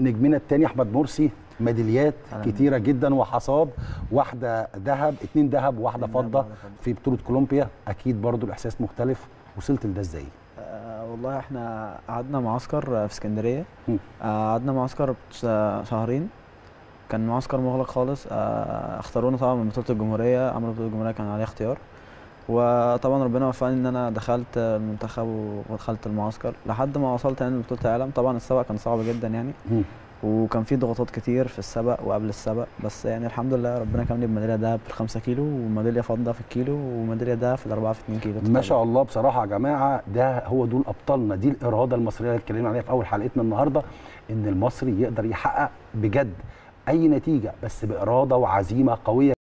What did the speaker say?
نجمنا الثاني احمد مرسي ميداليات أهلاً. كتيره جدا وحصاد واحده ذهب اتنين ذهب وواحده اتنين ذهب فضه وواحدة فضة. في بطوله كولومبيا اكيد برضو الاحساس مختلف وصلت لده ازاي آه والله احنا قعدنا معسكر في اسكندريه مم. آه قعدنا معسكر ش- شهرين كان معسكر مغلق خالص آه اختارونا طبعا من بطوله الجمهوريه عملوا بطوله الجمهوريه كان عليها اختيار وطبعا ربنا وفقني ان انا دخلت المنتخب ودخلت المعسكر لحد ما وصلت يعني لبطوله العالم طبعا السبق كان صعب جدا يعني مم. وكان في ضغوطات كتير في السبق وقبل السبق بس يعني الحمد لله ربنا كرمني بميداليه دهب في الخمسة كيلو وميداليه فضه في الكيلو وميداليه دهب في الاربعه في 2 كيلو ما شاء الله بصراحه يا جماعه ده هو دول ابطالنا دي الاراده المصريه اللي اتكلمنا عليها في اول حلقتنا النهارده ان المصري يقدر يحقق بجد اي نتيجه بس باراده وعزيمه قويه